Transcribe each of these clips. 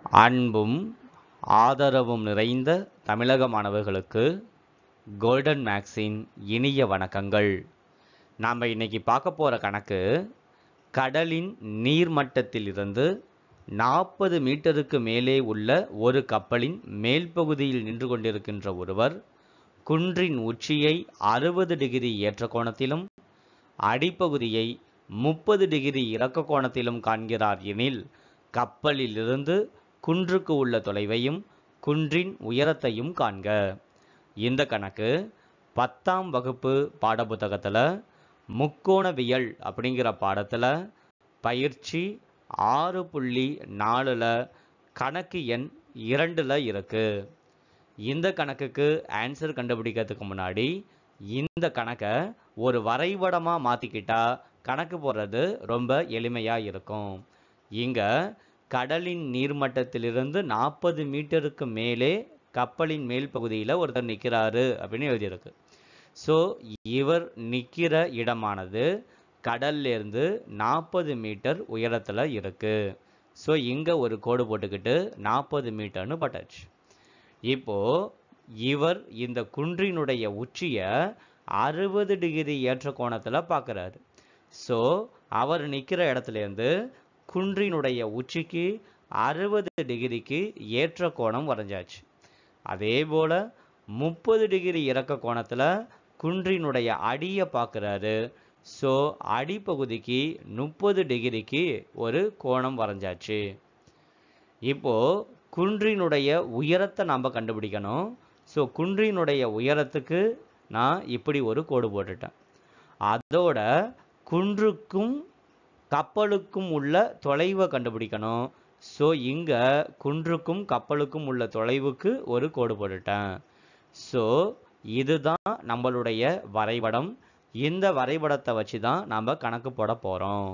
அன்பும் ஆதரவும் நிறைந்த தமிழக மாணவர்களுக்கு கோல்டன் மேக்ஸின் இனிய வணக்கங்கள் நாம் இன்னைக்கு பார்க்க போகிற கணக்கு கடலின் நீர்மட்டத்திலிருந்து நாற்பது மீட்டருக்கு மேலே உள்ள ஒரு கப்பலின் மேல் பகுதியில் நின்று கொண்டிருக்கின்ற ஒருவர் குன்றின் உச்சியை அறுபது டிகிரி ஏற்ற கோணத்திலும் அடிப்பகுதியை முப்பது டிகிரி இறக்க கோணத்திலும் காண்கிறார் எனில் கப்பலிலிருந்து குன்றுக்கு உள்ள தொலைவையும் குன்றின் உயரத்தையும் காண்க இந்த கணக்கு பத்தாம் வகுப்பு பாடப்புத்தகத்தில் முக்கோணவியல் அப்படிங்கிற பாடத்தில் பயிற்சி ஆறு புள்ளி நாலில் கணக்கு எண் இரண்டில் இருக்கு இந்த கணக்குக்கு ஆன்சர் கண்டுபிடிக்கிறதுக்கு முன்னாடி இந்த கணக்கை ஒரு வரைபடமாக மாற்றிக்கிட்டா கணக்கு போடுறது ரொம்ப எளிமையாக இருக்கும் இங்கே கடலின் நீர்மட்டத்திலிருந்து நாற்பது மீட்டருக்கு மேலே கப்பலின் மேல் பகுதியில் ஒருத்தர் நிற்கிறாரு அப்படின்னு எழுதியிருக்கு ஸோ இவர் நிற்கிற இடமானது கடல்லேருந்து நாற்பது மீட்டர் உயரத்தில் இருக்கு ஸோ இங்கே ஒரு கோடு போட்டுக்கிட்டு நாற்பது மீட்டர்னு பட்டாச்சு இப்போ இவர் இந்த குன்றினுடைய உச்சியை அறுபது டிகிரி ஏற்ற கோணத்தில் பார்க்குறாரு ஸோ அவர் நிற்கிற இடத்துலேருந்து குன்றினுடைய உச்சிக்கு அறுபது டிகிரிக்கு ஏற்ற கோணம் வரைஞ்சாச்சு அதே போல் முப்பது டிகிரி இறக்க கோணத்தில் குன்றினுடைய அடியை பார்க்குறாரு ஸோ அடிப்பகுதிக்கு முப்பது டிகிரிக்கு ஒரு கோணம் வரைஞ்சாச்சு இப்போ குன்றினுடைய உயரத்தை நாம் கண்டுபிடிக்கணும் ஸோ குன்றினுடைய உயரத்துக்கு நான் இப்படி ஒரு கோடு போட்டுட்டேன் அதோட குன்றுக்கும் கப்பலுக்கும் உள்ள தொலைவை கண்டுபிடிக்கணும் ஸோ இங்கே குன்றுக்கும் கப்பலுக்கும் உள்ள தொலைவுக்கு ஒரு கோடு போட்டுட்டேன் ஸோ இதுதான் நம்மளுடைய வரைபடம் இந்த வரைபடத்தை வச்சு தான் நாம் கணக்கு போட போகிறோம்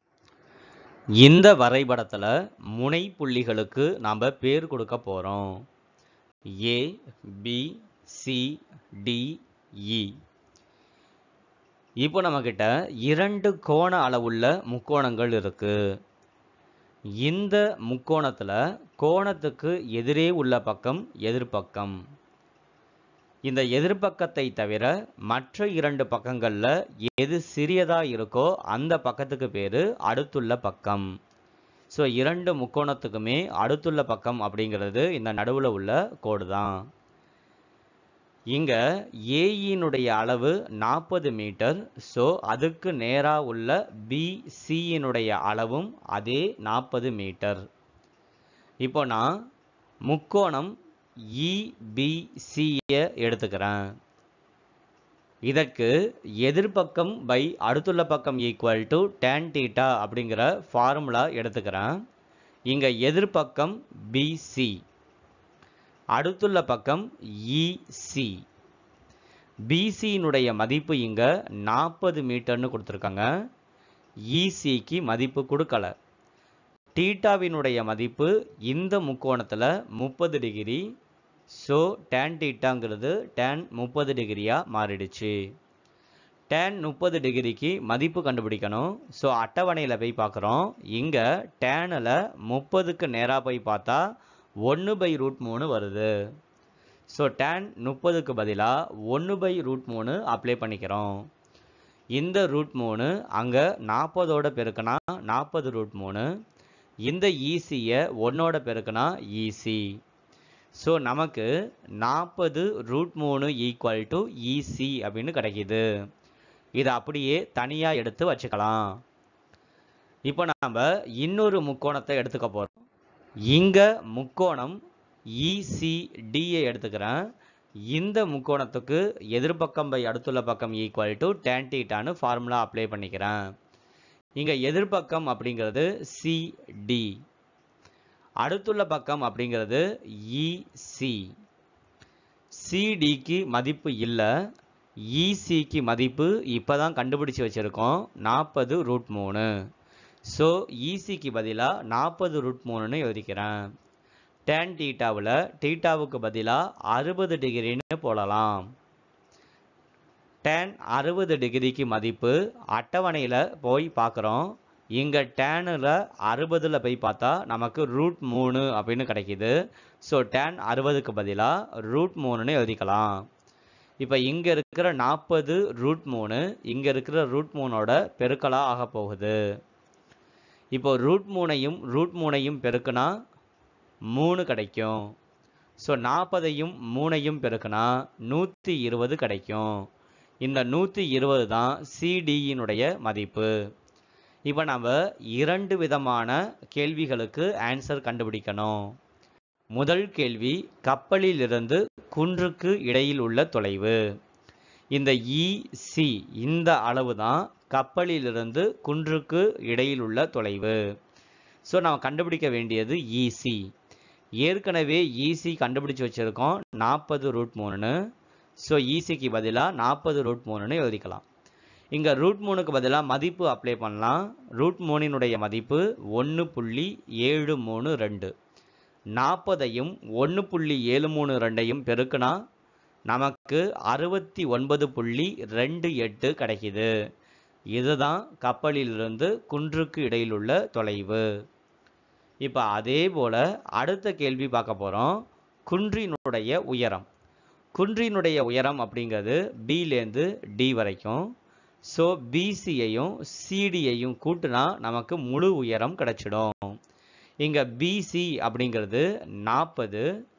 இந்த வரைபடத்தில் முனை புள்ளிகளுக்கு நாம் பேர் கொடுக்க போகிறோம் A B C D E இப்போ நம்மக்கிட்ட இரண்டு கோண அளவுள்ள முக்கோணங்கள் இருக்கு இந்த முக்கோணத்தில் கோணத்துக்கு எதிரே உள்ள பக்கம் எதிர்பக்கம் இந்த எதிர்பக்கத்தை தவிர மற்ற இரண்டு பக்கங்களில் எது சிறியதாக இருக்கோ அந்த பக்கத்துக்கு பேர் அடுத்துள்ள பக்கம் ஸோ இரண்டு முக்கோணத்துக்குமே அடுத்துள்ள பக்கம் அப்படிங்கிறது இந்த நடுவில் உள்ள கோடு தான் இங்கே ஏயினுடைய அளவு நாற்பது மீட்டர் ஸோ அதுக்கு நேராக உள்ள பிசியினுடைய அளவும் அதே நாற்பது மீட்டர் இப்போ நான் முக்கோணம் இபிசியை எடுத்துக்கிறேன் இதற்கு எதிர்பக்கம் பை அடுத்துள்ள பக்கம் ஈக்குவல் டு டேன் டீட்டா அப்படிங்கிற ஃபார்முலா எடுத்துக்கிறேன் இங்கே எதிர்பக்கம் பிசி அடுத்துள்ள பக்கம் இசி பிசியினுடைய மதிப்பு இங்கே நாற்பது மீட்டர்னு கொடுத்துருக்காங்க இசிக்கு மதிப்பு கொடுக்கல டீட்டாவினுடைய மதிப்பு இந்த முக்கோணத்தில் முப்பது டிகிரி ஸோ டேன் டீட்டாங்கிறது டேன் முப்பது டிகிரியாக மாறிடுச்சு டேன் முப்பது டிகிரிக்கு மதிப்பு கண்டுபிடிக்கணும் ஸோ அட்டவணையில் போய் பார்க்குறோம் இங்கே டேனில் முப்பதுக்கு நேராக போய் பார்த்தா ஒன்று பை ரூட் மூணு வருது ஸோ டேன் முப்பதுக்கு பதிலாக ஒன்று பை ரூட் மூணு அப்ளை பண்ணிக்கிறோம் இந்த ரூட் மூணு அங்கே நாற்பதோட பெருக்கினா நாற்பது ரூட் மூணு இந்த ஈசியை ஒன்னோட பெருக்கினா ஈசி ஸோ நமக்கு நாற்பது ரூட் மூணு ஈக்குவல் டு இசி அப்படின்னு கிடைக்கிது இதை அப்படியே தனியாக எடுத்து வச்சுக்கலாம் இப்போ நாம் இன்னொரு முக்கோணத்தை எடுத்துக்க போகிறோம் இங்கே முக்கோணம் இசிடியை எடுத்துக்கிறேன் இந்த முக்கோணத்துக்கு எதிர்பக்கம் பை அடுத்துள்ள பக்கம் ஈக்குவல் டு டேன் டீட்டான்னு ஃபார்முலா அப்ளை பண்ணிக்கிறேன் இங்கே எதிர்பக்கம் அப்படிங்கிறது சிடி அடுத்துள்ள பக்கம் அப்படிங்கிறது இசி சிடிக்கு மதிப்பு இல்லை இசிக்கு மதிப்பு இப்போ தான் கண்டுபிடிச்சி வச்சுருக்கோம் நாற்பது ரூட் மூணு ஸோ இசிக்கு பதிலாக நாற்பது ரூட் மூணுன்னு எழுதிக்கிறேன் டேன் டீட்டாவில் டீட்டாவுக்கு பதிலாக அறுபது டிகிரின்னு போடலாம் டேன் அறுபது டிகிரிக்கு மதிப்பு அட்டவணையில் போய் பார்க்குறோம் இங்கே டேனில் அறுபதில் போய் பார்த்தா நமக்கு ரூட் மூணு அப்படின்னு கிடைக்கிது ஸோ டேன் அறுபதுக்கு பதிலாக ரூட் மூணுன்னு எழுதிக்கலாம் இப்போ இங்கே இருக்கிற நாற்பது ரூட் மூணு இங்கே இருக்கிற ரூட் மூணோட பெருக்கலாக ஆக போகுது இப்போ ரூட் மூணையும் ரூட் மூணையும் பெருக்குனா மூணு கிடைக்கும் ஸோ நாற்பதையும் மூணையும் பெருக்குனா நூற்றி இருபது கிடைக்கும் இந்த நூற்றி இருபது தான் சிடியினுடைய மதிப்பு இப்போ நம்ம இரண்டு விதமான கேள்விகளுக்கு ஆன்சர் கண்டுபிடிக்கணும் முதல் கேள்வி கப்பலிலிருந்து குன்றுக்கு இடையில் உள்ள தொலைவு இந்த இசி இந்த அளவு தான் கப்பலிலிருந்து குன்றுக்கு இடையில் உள்ள தொலைவு ஸோ நாம் கண்டுபிடிக்க வேண்டியது இசி ஏற்கனவே ஈசி கண்டுபிடிச்சு வச்சுருக்கோம் நாற்பது ரூட் மூணுன்னு ஸோ ஈசிக்கு பதிலாக நாற்பது ரூட் மூணுன்னு எழுதிக்கலாம் இங்கே ரூட் மூணுக்கு பதிலாக மதிப்பு அப்ளை பண்ணலாம் ரூட் மூணினுடைய மதிப்பு ஒன்று புள்ளி ஏழு மூணு ரெண்டு நாற்பதையும் ஒன்று புள்ளி ஏழு மூணு ரெண்டையும் பெருக்குனா நமக்கு அறுபத்தி ஒன்பது புள்ளி ரெண்டு எட்டு கிடைக்குது இதுதான் கப்பலிலிருந்து குன்றுக்கு இடையில் உள்ள தொலைவு இப்போ அதே போல் அடுத்த கேள்வி பார்க்க போகிறோம் குன்றினுடைய உயரம் குன்றினுடைய உயரம் அப்படிங்கிறது பிலேருந்து டி வரைக்கும் ஸோ பிசியையும் சிடியையும் கூட்டினா நமக்கு முழு உயரம் கிடைச்சிடும் இங்கே பிசி அப்படிங்கிறது நாற்பது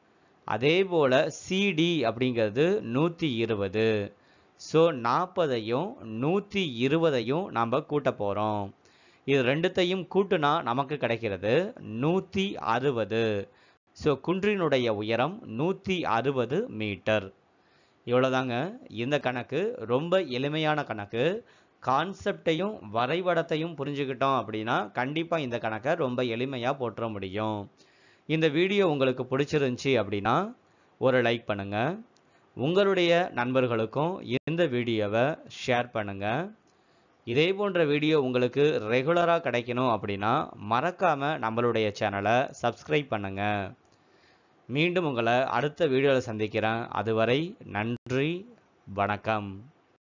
அதே போல் சிடி அப்படிங்கிறது நூற்றி இருபது ஸோ நாற்பதையும் நூற்றி இருபதையும் நம்ம கூட்ட போகிறோம் இது ரெண்டுத்தையும் கூட்டுனா நமக்கு கிடைக்கிறது நூற்றி அறுபது ஸோ குன்றினுடைய உயரம் நூற்றி அறுபது மீட்டர் இவ்வளோதாங்க இந்த கணக்கு ரொம்ப எளிமையான கணக்கு கான்செப்டையும் வரைபடத்தையும் புரிஞ்சுக்கிட்டோம் அப்படின்னா கண்டிப்பாக இந்த கணக்கை ரொம்ப எளிமையாக போட்டுற முடியும் இந்த வீடியோ உங்களுக்கு பிடிச்சிருந்துச்சி அப்படின்னா ஒரு லைக் பண்ணுங்கள் உங்களுடைய நண்பர்களுக்கும் இந்த வீடியோவை ஷேர் பண்ணுங்கள் இதே போன்ற வீடியோ உங்களுக்கு ரெகுலராக கிடைக்கணும் அப்படின்னா மறக்காமல் நம்மளுடைய சேனலை சப்ஸ்கிரைப் பண்ணுங்கள் மீண்டும் உங்களை அடுத்த வீடியோவில் சந்திக்கிறேன் அதுவரை நன்றி வணக்கம்